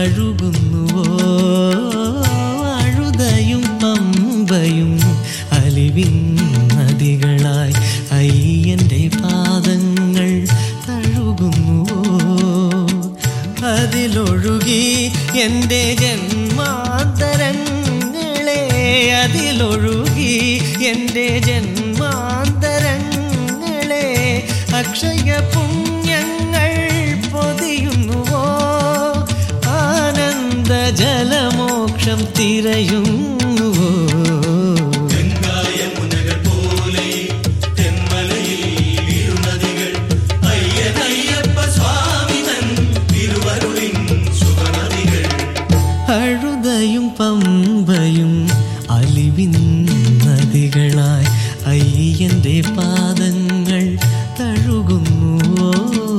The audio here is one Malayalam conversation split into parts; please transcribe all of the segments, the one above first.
തഴുകുന്നുവോ അഴുതയും പമ്പയും അലിവിൻ നദികളായി അയ്യന്റെ പാദങ്ങൾ തഴുകുന്നുവോ അതിലൊഴുകി എൻ്റെ ജന്മാന്തരങ്ങളെ അതിലൊഴുകി എൻ്റെ ജന്മാന്തരങ്ങളെ അക്ഷയ പുണ്യങ്ങൾ പൊതിയുന്നുവോ ആനന്ദ ജലമോക്ഷം തിരയുന്നുവോ വെങ്കായമുനകൾ പോലെ തെന്മലയിൽ ഇരുനദികൾ അയ്യനയ്യപ്പ സ്വാമിതൻ തിരുവരുളിൻ സുഖനദികൾ അഴുതയും പമ്പയും അലിവിൻ നദികളായി അയ്യന്റെ പാദങ്ങൾ തഴുകുന്നുവോ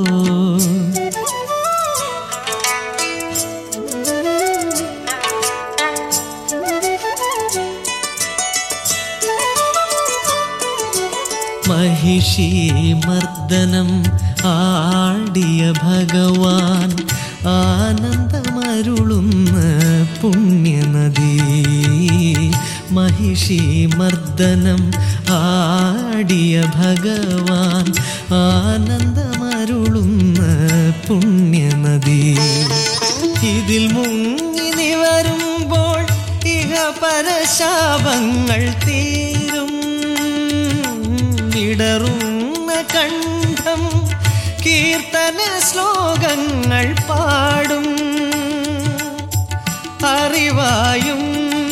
മഹിഷി മർദ്ദനം ആടിയ ഭഗവാൻ ആനന്ദമരുളുന്ന പുണ്യനദി മഹിഷി മർദ്ദനം ആടിയ ഭഗവാൻ ആനന്ദമരുളുന്ന പുണ്യനദി ഇതിൽ മുങ്ങി നിവരുമ്പോൾ ഇഹ പരശാപങ്ങൾ തീരും ഇടറുന്ന കണ്ഠം കീർത്തന ശ്ലോകങ്ങൾ പാടും അറിവായും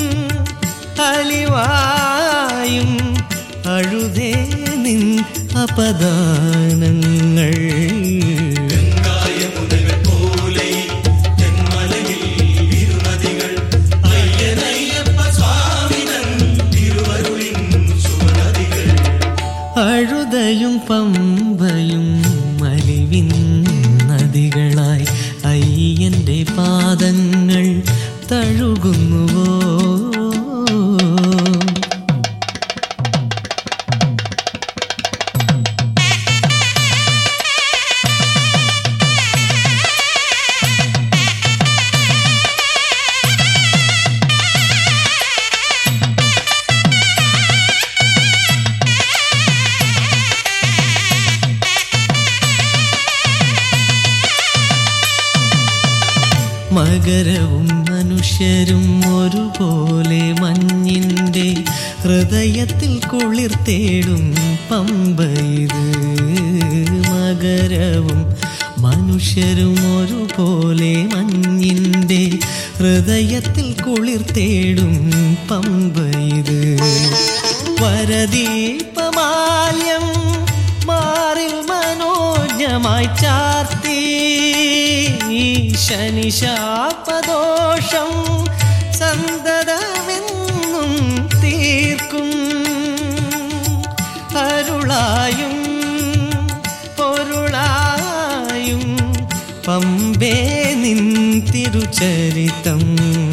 അലിവായും അഴുതേ നിൻ അപദാനങ്ങൾ വെങ്കായമുനകൾ പോലെ തെന്മലയിൽ ഇരുനദികൾ അയ്യനയ്യപ്പ സ്വാമിതൻ തിരുവരുളിൻ സുഖനദികൾ അഴുതയും പമ്പയും അലിവിൻ നദികളായി അയ്യന്റെ പാദങ്ങൾ തഴുകുന്നുവോ മകരവും മനുഷ്യരും ഒരുപോലെ മഞ്ഞിൻ്റെ ഹൃദയത്തിൽ കുളിർ തേടും പമ്പയത് മകരവും മനുഷ്യരും ഒരുപോലെ മഞ്ഞിൻ്റെ ഹൃദയത്തിൽ കുളിർ തേടും പമ്പയത് വരദീപമാല്യം മാറിൽ മനോജ്ഞമായി ചാർത്തി ശനിശാപദോഷം സന്തതമെന്നും തീർക്കും അരുളായും പൊരുളായും പമ്പേ നിൻ തിരുചരിതം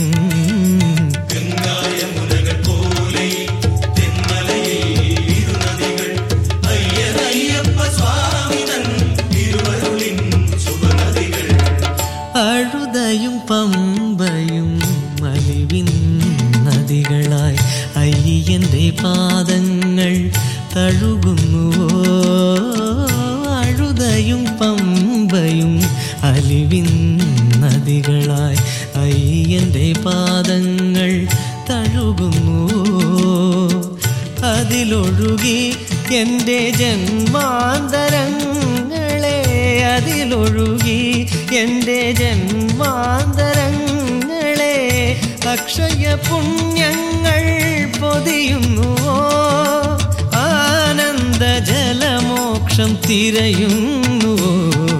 വെങ്കായമുനകൾ പോലെ തെന്മലയിൽ ഇരുനദികൾ അയ്യനയ്യപ്പ സ്വാമിതൻ തിരുവരുളിൻ സുഖനദികൾ അഴുതയും പമ്പയും അലിവിൻ നദികളായി അയ്യന്റെ പാദങ്ങൾ തഴുകുന്നുവോ അഴുതയും പമ്പയും അലിവിൻ നദികളായി അയ്യന്റെ പാദങ്ങൾ തഴുകുന്നുവോ അതിലൊഴുകി എൻ്റെ ജന്മാന്തരങ്ങളെ അതിലൊഴുകി എൻ്റെ ജന്മാന്തരങ്ങളെ അക്ഷയ പുണ്യങ്ങൾ പൊതിയുന്നുവോ ആനന്ദ ജലമോക്ഷം തിരയുന്നുവോ